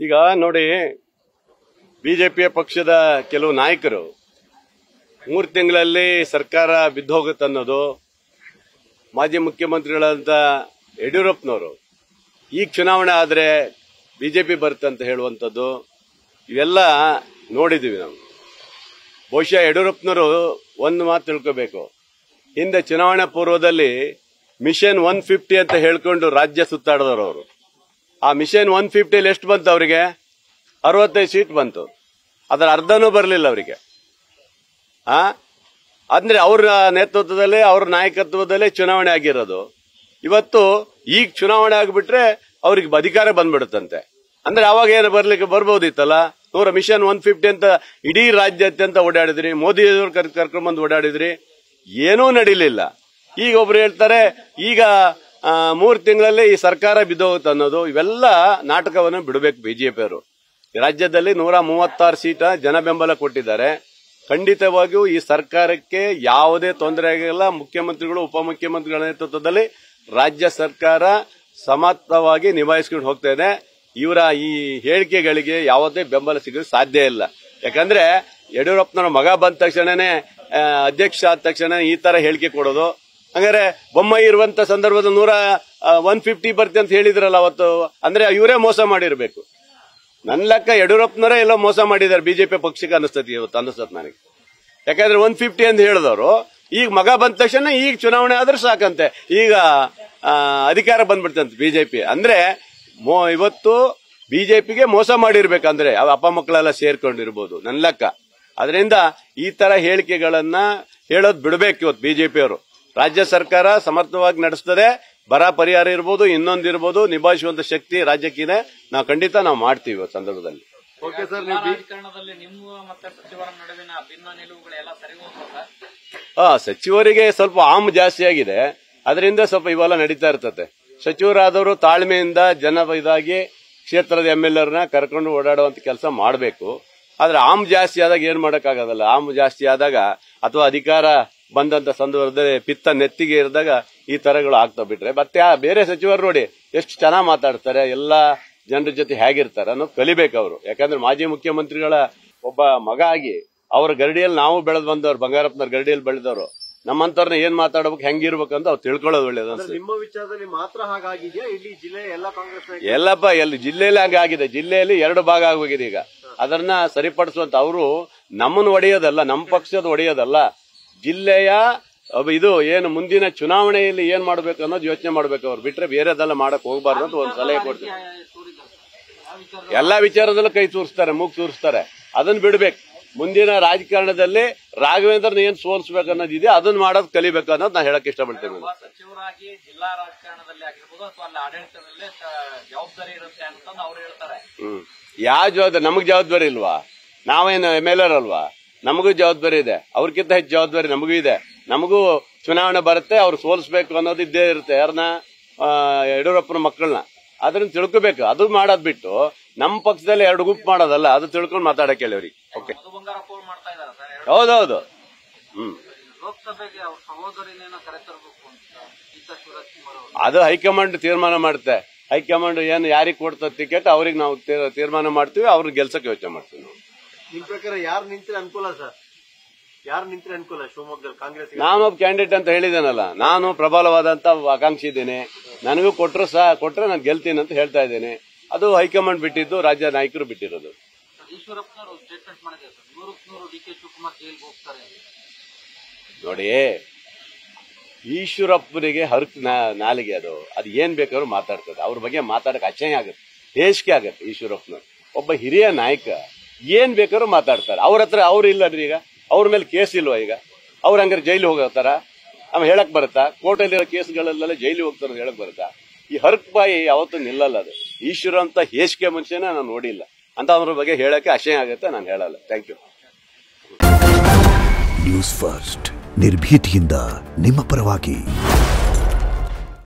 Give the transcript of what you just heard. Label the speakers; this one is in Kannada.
Speaker 1: ಈಗ ನೋಡಿ ಬಿಜೆಪಿಯ ಪಕ್ಷದ ಕೆಲವು ನಾಯಕರು ಮೂರು ತಿಂಗಳಲ್ಲಿ ಸರ್ಕಾರ ಬಿದ್ದೋಗುತ್ತೆ ಅನ್ನೋದು ಮಾಜಿ ಮುಖ್ಯಮಂತ್ರಿಗಳಂತ ಯಡಿಯೂರಪ್ಪನವರು ಈಗ ಚುನಾವಣೆ ಆದರೆ ಬಿಜೆಪಿ ಬರುತ್ತೆ ಅಂತ ಹೇಳುವಂಥದ್ದು ಇವೆಲ್ಲ ನೋಡಿದ್ದೀವಿ ನಾವು ಬಹುಶಃ ಯಡಿಯೂರಪ್ಪನವರು ಒಂದು ಮಾತು ತಿಳ್ಕೋಬೇಕು ಹಿಂದೆ ಚುನಾವಣಾ ಪೂರ್ವದಲ್ಲಿ ಮಿಷನ್ ಒನ್ ಫಿಫ್ಟಿ ಅಂತ ಹೇಳ್ಕೊಂಡು ರಾಜ್ಯ ಸುತ್ತಾಡಿದವರು ಅವರು ಆ ಮಿಷನ್ ಒನ್ ಫಿಫ್ಟಿಯಲ್ಲಿ ಎಷ್ಟು ಬಂತು ಅವರಿಗೆ ಅರವತ್ತೈದು ಸೀಟ್ ಬಂತು ಅದರ ಅರ್ಧನೂ ಬರಲಿಲ್ಲ ಅವರಿಗೆ ಆ ಅಂದ್ರೆ ಅವರ ನೇತೃತ್ವದಲ್ಲೇ ಅವ್ರ ನಾಯಕತ್ವದಲ್ಲೇ ಚುನಾವಣೆ ಆಗಿರೋದು ಇವತ್ತು ಈಗ ಚುನಾವಣೆ ಆಗಿಬಿಟ್ರೆ ಅವ್ರಿಗೆ ಅಧಿಕಾರ ಬಂದ್ಬಿಡುತ್ತಂತೆ ಅಂದ್ರೆ ಅವಾಗ ಏನು ಬರ್ಲಿಕ್ಕೆ ಬರ್ಬೋದಿತ್ತಲ್ಲ ನೂರ ಮಿಷನ್ ಒನ್ ಫಿಫ್ಟಿ ಅಂತ ಇಡೀ ರಾಜ್ಯಾದ್ಯಂತ ಓಡಾಡಿದ್ರಿ ಮೋದಿ ಅವರು ಕರ್ಕೊಂಡ್ಬಂದು ಓಡಾಡಿದ್ರಿ ಏನೂ ನಡೀಲಿಲ್ಲ ಈಗ ಒಬ್ರು ಹೇಳ್ತಾರೆ ಈಗ ಆ, ಮೂರು ತಿಂಗಳಲ್ಲಿ ಈ ಸರ್ಕಾರ ಬಿದ್ದೋಗುತ್ತೆ ಅನ್ನೋದು ಇವೆಲ್ಲ ನಾಟಕವನ್ನು ಬಿಡಬೇಕು ಬಿಜೆಪಿಯವರು ರಾಜ್ಯದಲ್ಲಿ ನೂರ ಮೂವತ್ತಾರು ಸೀಟ ಜನ ಬೆಂಬಲ ಕೊಟ್ಟಿದ್ದಾರೆ ಖಂಡಿತವಾಗಿಯೂ ಈ ಸರ್ಕಾರಕ್ಕೆ ಯಾವುದೇ ತೊಂದರೆ ಆಗಿಲ್ಲ ಮುಖ್ಯಮಂತ್ರಿಗಳು ಉಪಮುಖ್ಯಮಂತ್ರಿಗಳ ನೇತೃತ್ವದಲ್ಲಿ ರಾಜ್ಯ ಸರ್ಕಾರ ಸಮರ್ಥವಾಗಿ ನಿಭಾಯಿಸ್ಕೊಂಡು ಹೋಗ್ತಾ ಇದೆ ಇವರ ಈ ಹೇಳಿಕೆಗಳಿಗೆ ಯಾವುದೇ ಬೆಂಬಲ ಸಿಗಲು ಸಾಧ್ಯ ಇಲ್ಲ ಯಾಕಂದ್ರೆ ಯಡಿಯೂರಪ್ಪನವರ ಮಗ ಬಂದ ತಕ್ಷಣನೇ ಆ, ಅಧ್ಯಕ್ಷ ಆದ ತಕ್ಷಣ ಈ ತರ ಹೇಳಿಕೆ ಕೊಡೋದು ಹಂಗಾರೆ ಬೊಮ್ಮಾಯಿ ಇರುವಂತ ಸಂದರ್ಭದಲ್ಲಿ ನೂರ ಒನ್ ಫಿಫ್ಟಿ ಬರ್ತಿ ಅಂತ ಹೇಳಿದ್ರಲ್ಲ ಅವತ್ತು ಅಂದ್ರೆ ಇವರೇ ಮೋಸ ಮಾಡಿರ್ಬೇಕು ನನ್ನ ಲೆಕ್ಕ ಯಡಿಯೂರಪ್ಪನವರೇ ಎಲ್ಲೋ ಮೋಸ ಮಾಡಿದ್ದಾರೆ ಬಿಜೆಪಿ ಪಕ್ಷಕ್ಕೆ ಅನಿಸ್ತತಿ ಇವತ್ತು ಅನಿಸ್ತತ್ ನನಗೆ ಯಾಕಂದ್ರೆ ಒನ್ ಫಿಫ್ಟಿ ಅಂತ ಹೇಳಿದವರು ಈಗ ಮಗ ಬಂದ ತಕ್ಷಣ ಈಗ ಚುನಾವಣೆ ಆದ್ರೆ ಸಾಕಂತೆ ಈಗ ಆ, ಅಧಿಕಾರ ಬಂದ್ಬಿಡ್ತಂತೆ ಬಿಜೆಪಿ ಅಂದ್ರೆ ಮೋ- ಇವತ್ತು ಬಿಜೆಪಿಗೆ ಮೋಸ ಮಾಡಿರ್ಬೇಕಂದ್ರೆ ಅವ ಅಪ್ಪ ಮಕ್ಕಳೆಲ್ಲ ಸೇರ್ಕೊಂಡಿರ್ಬೋದು ನನ್ನ ಲೆಕ್ಕ ಅದರಿಂದ ಈ ತರ ಹೇಳಿಕೆಗಳನ್ನ ಹೇಳೋದ್ ಬಿಡ್ಬೇಕು ಇವತ್ತು ಬಿಜೆಪಿಯವರು ರಾಜ್ಯ ಸರ್ಕಾರ ಸಮರ್ಥವಾಗಿ ನಡೆಸ್ತದೆ ಬರ ಪರಿಹಾರ ಇರ್ಬೋದು ಇನ್ನೊಂದಿರ್ಬೋದು ನಿಭಾಯಿಸುವಂತ ಶಕ್ತಿ ರಾಜ್ಯಕ್ಕಿದೆ ನಾವು ಖಂಡಿತ ನಾವು ಮಾಡ್ತೀವಿ ಇವತ್ತು ಸಂದರ್ಭದಲ್ಲಿ
Speaker 2: ಓಕೆ ಸರ್
Speaker 3: ಜಿಲ್ಲಾ
Speaker 2: ನೀವು ಬಿ-
Speaker 3: ರಾಜಕಾರಣದಲ್ಲಿ ನಿಮ್ಮ ಮತ್ತೆ ಸಚಿವರ ನಡುವಿನ ಭಿನ್ನ ನಿಲುವುಗಳೆಲ್ಲ ಸರಿ ಹೋಗ್ತದ
Speaker 1: ಆ ಸಚಿವರಿಗೆ ಸ್ವಲ್ಪ ಆಮ್ ಜಾಸ್ತಿ ಆಗಿದೆ ಅದರಿಂದ ಸ್ವಲ್ಪ ಇವೆಲ್ಲ ನಡೀತಾ ಇರ್ತದೆ ಸಚಿವರಾದವರು ತಾಳ್ಮೆಯಿಂದ ಜನ ಇದಾಗಿ ಕ್ಷೇತ್ರದ ಎಂ ಎಲ್ ಆರ್ನ ಕರ್ಕೊಂಡು ಓಡಾಡುವಂತ ಕೆಲಸ ಮಾಡಬೇಕು ಆದ್ರೆ ಆಮ್ ಜಾಸ್ತಿ ಆದಾಗ ಏನ್ ಮಾಡಕ್ಕಾಗೋದಲ್ಲ ಆಮ್ ಜಾಸ್ತಿ ಆದಾಗ ಅಥವಾ ಅಧಿಕಾರ ಬಂದಂತ ಸಂದರ್ಭದಲ್ಲಿ ಪಿತ್ತ ನೆತ್ತಿಗೆ ಇರಿದಾಗ ಈ ತರಗಳು ಆಗ್ತಾ ಬಿಟ್ರೆ ಮತ್ತೆ ಆ ಬೇರೆ ಸಚಿವರು ನೋಡಿ ಎಷ್ಟು ಚೆನ್ನಾಗಿ ಮಾತಾಡ್ತಾರೆ ಎಲ್ಲಾ ಜನರ ಜೊತೆ ಹೇಗಿರ್ತಾರೆ ಅನ್ನೋದು ಕಲಿಬೇಕು ಅವರು ಯಾಕಂದ್ರೆ ಮಾಜಿ ಮುಖ್ಯಮಂತ್ರಿಗಳ ಒಬ್ಬ ಮಗ ಆಗಿ ಅವ್ರ ಗರಡಿಯಲ್ಲಿ ನಾವು ಬೆಳೆದ್ ಬಂದವ್ರು ಬಂಗಾರಪ್ಪನವ್ರ ಗರಡಿಯಲ್ಲಿ ಬೆಳೆದವರು ನಮ್ಮಂತವ್ರನ್ನ ಏನ್ ಮಾತಾಡ್ಬೇಕು ಹೆಂಗಿರ್ಬೇಕು ಅಂತ ಅವ್ರು ತಿಳ್ಕೊಳ್ಳೋದು ಒಳ್ಳೇದು
Speaker 2: ಅಂದ್ರೆ
Speaker 1: ಅನ್ಸುತ್ತೆ
Speaker 2: ನಿಮ್ಮ ವಿಚಾರದಲ್ಲಿ ಮಾತ್ರ ಹಾಗಾಗಿದೆಯಾ ಇಡೀ ಜಿಲ್ಲೆ ಎಲ್ಲ ಕಾಂಗ್ರೆಸ್ ನಾಯಕರು
Speaker 1: ಎಲ್ಲಪ್ಪ ಎಲ್ಲಿ ಜಿಲ್ಲೆಯಲ್ಲಿ ಹಂಗಾಗಿದೆ ಜಿಲ್ಲೆಯಲ್ಲಿ ಎರಡು ಭಾಗ ಆಗೋಗಿದೆ ಈಗ ಅದನ್ನ ಸರಿಪಡಿಸುವಂತ ಅವರು ನಮ್ಮನ್ನು ಒಡೆಯೋದಲ್ಲ ನಮ್ಮ ಪಕ್ಷದ ಒಡೆಯೋದಲ್ಲ ಜಿಲ್ಲೆಯ ಅಬ್- ಇದು ಏನು ಮುಂದಿನ ಚುನಾವಣೆಯಲ್ಲಿ ಏನ್ ಮಾಡ್ಬೇಕು ಅನ್ನೋದು ಯೋಚನೆ ಮಾಡ್ಬೇಕು ಅವ್ರು ಬಿಟ್ರೆ ಬೇರೆದೆಲ್ಲ ಮಾಡಕ್ ಹೋಗ್ಬಾರ್ದು ಅಂತ ಒಂದು ಸಲಹೆ ಕೊಡ್ತೀನಿ ಎಲ್ಲಾ ವಿಚಾರದಲ್ಲೂ ಕೈ ತೋರಿಸ್ತಾರೆ ಮೂಗ್ ತೋರಿಸ್ತಾರೆ ಅದನ್ನ ಬಿಡ್ಬೇಕು ಮುಂದಿನ ರಾಜಕಾರಣದಲ್ಲಿ ರಾಘವೇಂದ್ರನ ಏನ್ ಸೋಲ್ಸ್ಬೇಕು ಅನ್ನೋದಿದೆ ಅದನ್ನ ಮಾಡೋದ್ ಕಲಿಬೇಕು ಅನ್ನೋದು ನಾ ಹೇಳಕ್ ಇಷ್ಟಪಡ್ತೇನೆ
Speaker 3: ಒಬ್ಬ ಸಚಿವರಾಗಿ ಜಿಲ್ಲಾ ರಾಜಕಾರಣದಲ್ಲಿ ಆಗಿರ್ಬೋದು ಅಥವಾ ಅಲ್ಲಿ ಆಡಳಿತದಲ್ಲಿ ತ- ಜವಾಬ್ದಾರಿ ಇರುತ್ತೆ ಅಂತ ಅವ್ರು ಹೇಳ್ತಾರೆ
Speaker 1: ಹ್ಮ್ ಯಾವ ಜವಾಬ್ದಾರಿ ನಮಗ್ ಜವಾಬ್ದಾರಿ ಇಲ್ವಾ ನಾವೇನು ಎಮ್ ಎಲ್ ಆರ್ ಅಲ್ವಾ ನಮಗೂ ಜವಾಬ್ದಾರಿ ಇದೆ ಅವ್ರಕ್ಕಿಂತ ಹೆಚ್ಚು ಜವಾಬ್ದಾರಿ ನಮಗೂ ಇದೆ ನಮಗೂ ಚುನಾವಣೆ ಬರುತ್ತೆ ಅವ್ರು ಸೋಲಿಸ್ಬೇಕು ಅನ್ನೋದು ಇದ್ದೇ ಇರುತ್ತೆ ಯಾರನ್ನ ಆ, ಯಡಿಯೂರಪ್ಪನ ಮಕ್ಕಳನ್ನ ಅದನ್ನ ತಿಳ್ಕೊಬೇಕು ಅದು ಮಾಡೋದ್ ಬಿಟ್ಟು ನಮ್ಮ ಪಕ್ಷದಲ್ಲಿ ಎರಡು ಗುಂಪು ಮಾಡೋದಲ್ಲ ಅದು ತಿಳ್ಕೊಂಡು ಮಾತಾಡಕ್ಕೆ ಹೇಳಿ ಅವ್ರಿಗೆ ಓಕೆ
Speaker 3: ಮಧು ಬಂಗಾರಪ್ಪ ಅವ್ರು ಮಾಡ್ತಾ ಇದಾರೆ ಸರ್
Speaker 1: ಹೌದೌದು ಹ್ಮ್
Speaker 3: ಲೋಕಸಭೆಗೆ ಅವ್ರ ಸಹೋದರಿನೇನೋ ಕರೆತರಬೇಕು ಅಂತ ಗೀತಾ ಶಿವರಾಜ್ ಕುಮಾರ್ ಅವರು
Speaker 1: ಅದು ಹೈಕಮಾಂಡ್ ತೀರ್ಮಾನ ಮಾಡುತ್ತೆ ಹೈಕಮಾಂಡ್ ಏನು ಯಾರಿಗೆ ಕೊಡ್ತದೆ ಟಿಕೆಟ್ ಅವ್ರಿಗೆ ನಾವು ತೀರ್- ತೀರ್ಮಾನ ಮಾಡ್ತೀವಿ ಅವ್ರಿಗೆ ಗೆಲ್ಸಕ್ಕೆ ಯೋಚನೆ ಮಾಡ್ತೀವಿ ನಾವು
Speaker 2: ನಿಮ್ ಪ್ರಕಾರ ಯಾರು ನಿಂತ್ರೆ ಅನುಕೂಲ ಸರ್ ಯಾರು ನಿಂತ್ರೆ ಅನುಕೂಲ ಶಿವಮೊಗ್ಗದಲ್ಲಿ ಕಾಂಗ್ರೆಸ್
Speaker 1: ನಾನೊಬ್ಬ ಕ್ಯಾಂಡಿಡೇಟ್ ಅಂತ ಹೇಳಿದ್ದೇನಲ್ಲ ನಾನು ಪ್ರಬಲವಾದಂತ ಆಕಾಂಕ್ಷಿ ಇದ್ದೇನೆ ನನಗೂ ಕೊಟ್ಟರು ಸಹ ಕೊಟ್ರೆ ನಾನು ಗೆಲ್ತೀನಿ ಅಂತ ಹೇಳ್ತಾ ಇದ್ದೇನೆ ಅದು ಹೈಕಮಾಂಡ್ ಬಿಟ್ಟಿದ್ದು ರಾಜ್ಯ ನಾಯಕರು ಬಿಟ್ಟಿರೋದು
Speaker 3: ಈಶ್ವರಪ್ಪನವರು ಸ್ಟೇಟ್ಮೆಂಟ್ ಮಾಡಿದ್ದಾರೆ ಸರ್ ನೂರಕ್ಕೆ ನೂರು ಡಿ ಕೆ ಶಿವಕುಮಾರ್ ಜೈಲ್ಗೆ ಹೋಗ್ತಾರೆ
Speaker 1: ನೋಡಿ ಈಶ್ವರಪ್ಪನಿಗೆ ಹರಕ್ ನಾ- ನಾಲಿಗೆ ಅದು ಅದು ಏನ್ ಬೇಕಾದ್ರೂ ಮಾತಾಡ್ತದೆ ಅವ್ರ ಬಗ್ಗೆ ಮಾತಾಡಕ್ ಅಸಹ್ಯ ಆಗುತ್ತೆ ಹೇಸಿಗೆ ಆಗತ್ತೆ ಈಶ್ವರಪ್ಪನ ಒಬ್ಬ ಹಿರಿಯ ನಾಯಕ ಏನ್ ಬೇಕಾದ್ರೂ ಮಾತಾಡ್ತಾರೆ ಅವ್ರ ಹತ್ರ ಅವ್ರು ಇಲ್ಲರಿ ಈಗ ಅವ್ರ ಮೇಲೆ ಕೇಸ್ ಇಲ್ವಾ ಈಗ ಅವ್ರ ಹಂಗಾರೆ ಜೈಲು ಹೋಗತ್ತಾರ ಆಮೇಲೆ ಹೇಳಕ್ ಬರುತ್ತಾ ಕೋರ್ಟಲ್ಲಿರೋ ಕೇಸ್ಗಳಲ್ಲೆಲ್ಲ ಜೈಲಿಗೆ ಹೋಗ್ತಾರೆ ಅಂತ ಹೇಳಕ್ ಬರುತ್ತಾ ಈ ಹರ್ಕ್ ಬಾಯಿ ಯಾವತ್ತೂ ನಿಲ್ಲಲ್ಲ ಅದು ಈಶ್ವರ ಅಂತ ಹೇಸಿಗೆ ಮನುಷ್ಯನ ನಾನು ನೋಡಿಲ್ಲ ಅಂತ ಅವ್ರ ಬಗ್ಗೆ ಹೇಳಕ್ಕೆ ಅಸಹ್ಯ ಆಗುತ್ತೆ ನಾನು ಹೇಳಲ್ಲ ಥ್ಯಾಂಕ್ ಯು
Speaker 4: ನ್ಯೂಸ್ ಫಸ್ಟ್ ನಿರ್ಭೀತಿಯಿಂದ ನಿಮ್ಮ ಪರವಾಗಿ